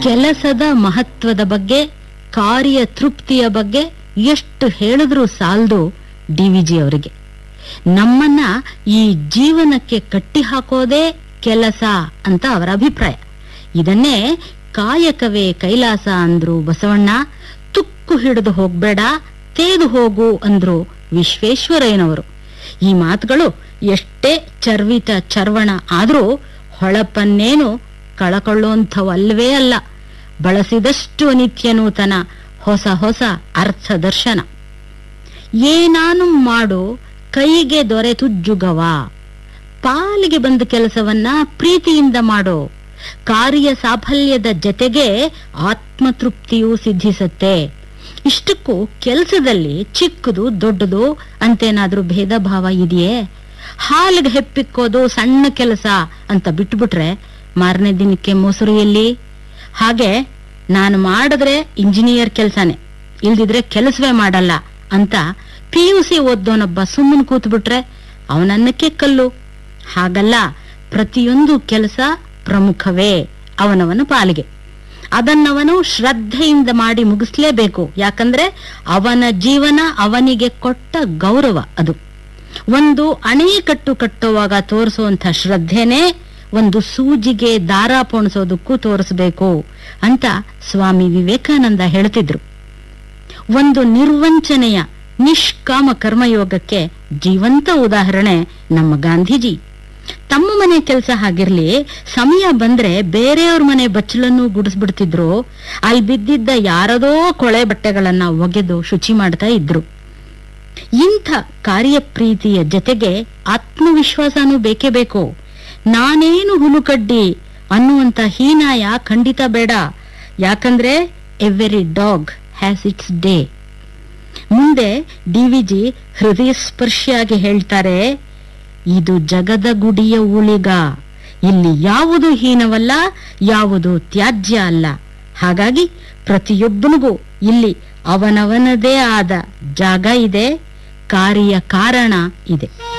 ಕೆಲಸದ ಮಹತ್ವದ ಬಗ್ಗೆ ಕಾರ್ಯ ತೃಪ್ತಿಯ ಬಗ್ಗೆ ಎಷ್ಟು ಹೇಳಿದ್ರೂ ಸಾಲದು ಡಿ ವಿಜಿ ಅವರಿಗೆ ನಮ್ಮನ್ನ ಈ ಜೀವನಕ್ಕೆ ಕಟ್ಟಿ ಹಾಕೋದೇ ಕೆಲಸ ಅಂತ ಅವರ ಅಭಿಪ್ರಾಯ ಇದನ್ನೇ ಕಾಯಕವೇ ಕೈಲಾಸ ಅಂದ್ರು ಬಸವಣ್ಣ ತುಕ್ಕು ಹಿಡಿದು ಹೋಗ್ಬೇಡ ತೇದು ಹೋಗು ಅಂದ್ರು ವಿಶ್ವೇಶ್ವರಯ್ಯನವರು ಈ ಮಾತುಗಳು ಎಷ್ಟೇ ಚರ್ವಿತ ಚರ್ವಣ ಆದ್ರೂ ಹೊಳಪನ್ನೇನು ಕಳಕೊಳ್ಳುವಂಥವಲ್ವೇ ಅಲ್ಲ ಬಳಸಿದಷ್ಟು ನಿತ್ಯ ನೂತನ ಹೊಸ ಹೊಸ ಅರ್ಥ ದರ್ಶನ ಏನಾನು ಮಾಡು ಕೈಗೆ ದೊರೆತುಜ್ಜುಗವ ಪಾಲಿಗೆ ಬಂದ ಕೆಲಸವನ್ನ ಪ್ರೀತಿಯಿಂದ ಮಾಡೋ ಕಾರ್ಯ ಸಾಫಲ್ಯದ ಜತೆಗೆ ಆತ್ಮತೃಪ್ತಿಯೂ ಸಿದ್ಧಿಸುತ್ತೆ ಇಷ್ಟಕ್ಕೂ ಕೆಲಸದಲ್ಲಿ ಚಿಕ್ಕದು ದೊಡ್ಡದು ಅಂತೇನಾದ್ರೂ ಭೇದ ಭಾವ ಇದೆಯೇ ಹಾಲಿಗೆ ಹೆಪ್ಪಿಕ್ಕೋದು ಸಣ್ಣ ಕೆಲಸ ಅಂತ ಬಿಟ್ಬಿಟ್ರೆ ಮಾರನೇ ದಿನಕ್ಕೆ ಮೊಸರು ಎಲ್ಲಿ ಹಾಗೆ ನಾನು ಮಾಡಿದ್ರೆ ಇಂಜಿನಿಯರ್ ಕೆಲಸನೇ ಇಲ್ದಿದ್ರೆ ಕೆಲಸವೇ ಮಾಡಲ್ಲ ಅಂತ ಪಿ ಯು ಸಿ ಓದ್ದೋನೊಬ್ಬ ಸುಮ್ಮನೆ ಕೂತ್ಬಿಟ್ರೆ ಅವನನ್ನಕ್ಕೆ ಕಲ್ಲು ಹಾಗಲ್ಲ ಪ್ರತಿಯೊಂದು ಕೆಲಸ ಪ್ರಮುಖವೇ ಅವನವನ ಪಾಲಿಗೆ ಅದನ್ನವನು ಶ್ರದ್ಧೆಯಿಂದ ಮಾಡಿ ಮುಗಿಸ್ಲೇಬೇಕು ಯಾಕಂದ್ರೆ ಅವನ ಜೀವನ ಅವನಿಗೆ ಕೊಟ್ಟ ಗೌರವ ಅದು ಒಂದು ಅಣೆಕಟ್ಟು ಕಟ್ಟುವಾಗ ತೋರಿಸುವಂತ ಶ್ರದ್ಧೆನೇ ಒಂದು ಸೂಜಿಗೆ ದಾರ ಪೋಣಿಸೋದಕ್ಕೂ ತೋರಿಸ್ಬೇಕು ಅಂತ ಸ್ವಾಮಿ ವಿವೇಕಾನಂದ ಹೇಳ್ತಿದ್ರು ಒಂದು ನಿರ್ವಂಚನೆಯ ನಿಷ್ಕಾಮ ಕರ್ಮಯೋಗಕ್ಕೆ ಜೀವಂತ ಉದಾಹರಣೆ ನಮ್ಮ ಗಾಂಧೀಜಿ ತಮ್ಮ ಮನೆ ಕೆಲಸ ಹಾಗಿರ್ಲಿ ಸಮಯ ಬಂದ್ರೆ ಬೇರೆಯವ್ರ ಮನೆ ಬಚ್ಚಲನ್ನು ಗುಡಿಸ್ಬಿಡ್ತಿದ್ರು ಅಲ್ಲಿ ಬಿದ್ದಿದ್ದ ಯಾರದೋ ಕೊಳೆ ಬಟ್ಟೆಗಳನ್ನ ಒಗೆದು ಶುಚಿ ಮಾಡ್ತಾ ಇದ್ರು ಇಂಥ ಕಾರ್ಯಪ್ರೀತಿಯ ಜೊತೆಗೆ ಆತ್ಮವಿಶ್ವಾಸನೂ ಬೇಕೇ ಬೇಕು ನಾನೇನು ಹುಲುಕಡ್ಡಿ ಅನ್ನುವಂತ ಹೀನಾಯ ಖಂಡಿತ ಬೇಡ ಯಾಕಂದ್ರೆ every dog has its day ಮುಂದೆ ಡಿವಿಜಿ ಹೃದಯ ಸ್ಪರ್ಶಿಯಾಗಿ ಹೇಳ್ತಾರೆ ಇದು ಜಗದ ಗುಡಿಯ ಉಳಿಗ ಇಲ್ಲಿ ಯಾವುದು ಹೀನವಲ್ಲ ಯಾವುದು ತ್ಯಾಜ್ಯ ಅಲ್ಲ ಹಾಗಾಗಿ ಪ್ರತಿಯೊಬ್ಬನಿಗೂ ಇಲ್ಲಿ ಅವನವನದೇ ಆದ ಜಾಗ ಇದೆ ಕಾರ್ಯ ಕಾರಣ ಇದೆ